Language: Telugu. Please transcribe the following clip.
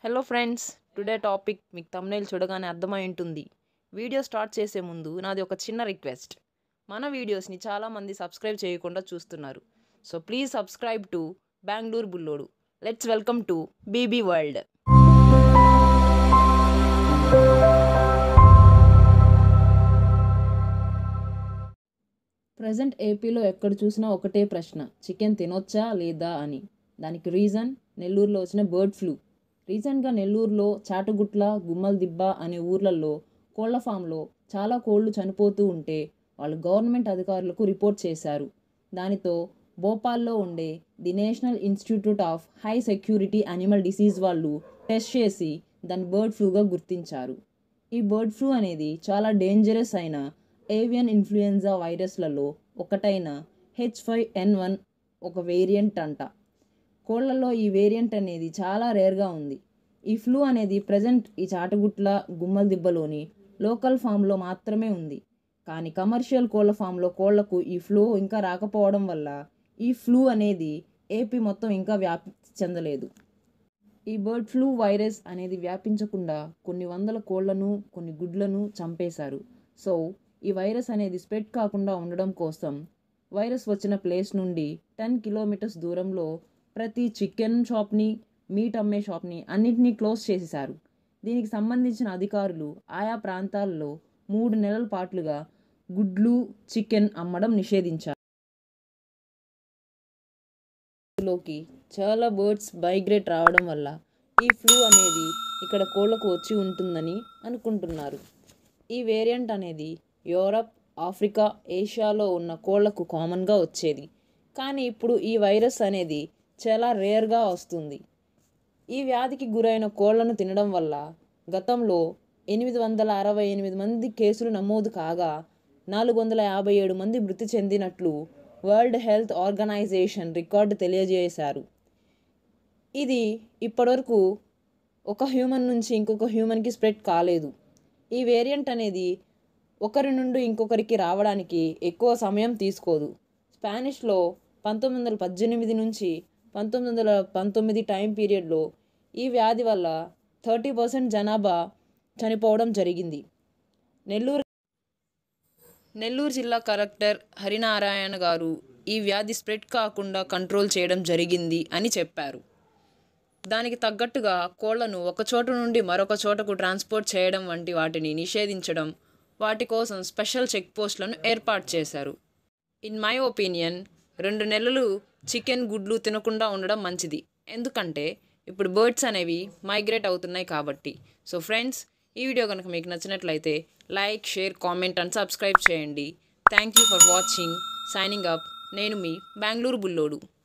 హలో ఫ్రెండ్స్ టుడే టాపిక్ మీకు తమ్నేల్ చూడగానే అర్థమై ఉంటుంది వీడియో స్టార్ట్ చేసే ముందు నాది ఒక చిన్న రిక్వెస్ట్ మన వీడియోస్ని చాలామంది సబ్స్క్రైబ్ చేయకుండా చూస్తున్నారు so please subscribe to Bengaluru బుల్లోడు let's welcome to BB world present ఏపీలో ఎక్కడ చూసినా ఒకటే ప్రశ్న చికెన్ తినొచ్చా లేదా అని దానికి రీజన్ నెల్లూరులో వచ్చిన బర్డ్ ఫ్లూ రీసెంట్గా నెల్లూరులో చాటుగుట్ల గుమ్మల దిబ్బ అనే ఊర్లలో కోళ్ల ఫామ్లో చాలా కోళ్లు చనిపోతూ ఉంటే వాళ్ళు గవర్నమెంట్ అధికారులకు రిపోర్ట్ చేశారు దానితో భోపాల్లో ఉండే the national institute of high security animal disease వాళ్ళు టెస్ట్ చేసి దాన్ని బర్డ్ ఫ్లూగా గుర్తించారు ఈ బర్డ్ ఫ్లూ అనేది చాలా డేంజరస్ అయిన ఏవియన్ ఇన్ఫ్లుయెన్జా వైరస్లలో ఒకటైన హెచ్ ఫైవ్ ఎన్ వన్ ఒక వేరియంట్ అంట కోళ్లలో ఈ వేరియంట్ అనేది చాలా రేర్గా ఉంది ఈ ఫ్లూ అనేది ప్రజెంట్ ఈ చాటగుట్ల గుమ్మల దిబ్బలోని లోకల్ ఫామ్లో మాత్రమే ఉంది కానీ కమర్షియల్ కోళ్ల ఫామ్లో కోళ్లకు ఈ ఫ్లూ ఇంకా రాకపోవడం వల్ల ఈ ఫ్లూ అనేది ఏపీ మొత్తం ఇంకా వ్యాప్తి చెందలేదు ఈ బర్డ్ ఫ్లూ వైరస్ అనేది వ్యాపించకుండా కొన్ని వందల కోళ్లను కొన్ని గుడ్లను చంపేశారు సో ఈ వైరస్ అనేది స్ప్రెడ్ కాకుండా ఉండడం కోసం వైరస్ వచ్చిన ప్లేస్ నుండి టెన్ కిలోమీటర్స్ దూరంలో ప్రతి చికెన్ షాప్ని మీట్ అమ్మే షాప్ని అన్నింటినీ క్లోజ్ చేసేశారు దీనికి సంబంధించిన అధికారులు ఆయా ప్రాంతాల్లో మూడు నెలల పాటుగా గుడ్లు చికెన్ అమ్మడం నిషేధించారు లోకి చాలా బర్డ్స్ మైగ్రేట్ రావడం వల్ల ఈ ఫ్లూ అనేది ఇక్కడ కోళ్లకు వచ్చి ఉంటుందని అనుకుంటున్నారు ఈ వేరియంట్ అనేది యూరప్ ఆఫ్రికా ఏషియాలో ఉన్న కోళ్లకు కామన్గా వచ్చేది కానీ ఇప్పుడు ఈ వైరస్ అనేది చాలా రేర్గా వస్తుంది ఈ వ్యాధికి గురైన కోళ్లను తినడం వల్ల గతంలో ఎనిమిది వందల అరవై ఎనిమిది మంది కేసులు నమోదు కాగా నాలుగు వందల యాభై ఏడు మంది మృతి చెందినట్లు వరల్డ్ హెల్త్ ఆర్గనైజేషన్ రికార్డు తెలియజేశారు ఇది ఇప్పటివరకు ఒక హ్యూమన్ నుంచి ఇంకొక హ్యూమన్కి స్ప్రెడ్ కాలేదు ఈ వేరియంట్ అనేది ఒకరి నుండి ఇంకొకరికి రావడానికి ఎక్కువ సమయం తీసుకోదు స్పానిష్లో పంతొమ్మిది వందల పద్దెనిమిది నుంచి పంతొమ్మిది వందల పంతొమ్మిది టైం పీరియడ్లో ఈ వ్యాధి వల్ల థర్టీ పర్సెంట్ జనాభా చనిపోవడం జరిగింది నెల్లూరు నెల్లూరు జిల్లా కలెక్టర్ హరినారాయణ గారు ఈ వ్యాధి స్ప్రెడ్ కాకుండా కంట్రోల్ చేయడం జరిగింది అని చెప్పారు దానికి తగ్గట్టుగా కోళ్లను ఒక చోట నుండి మరొక చోటకు ట్రాన్స్పోర్ట్ చేయడం వంటి వాటిని నిషేధించడం వాటి కోసం స్పెషల్ చెక్ పోస్టులను ఏర్పాటు చేశారు ఇన్ మై ఒపీనియన్ రెండు నెలలు చికెన్ గుడ్లు తినకుండా ఉండడం మంచిది ఎందుకంటే ఇప్పుడు బర్డ్స్ అనేవి మైగ్రేట్ అవుతున్నాయి కాబట్టి సో ఫ్రెండ్స్ ఈ వీడియో కనుక మీకు నచ్చినట్లయితే like share comment and subscribe చేయండి thank you for watching signing up నేను మీ బెంగళూరు బుల్లోడు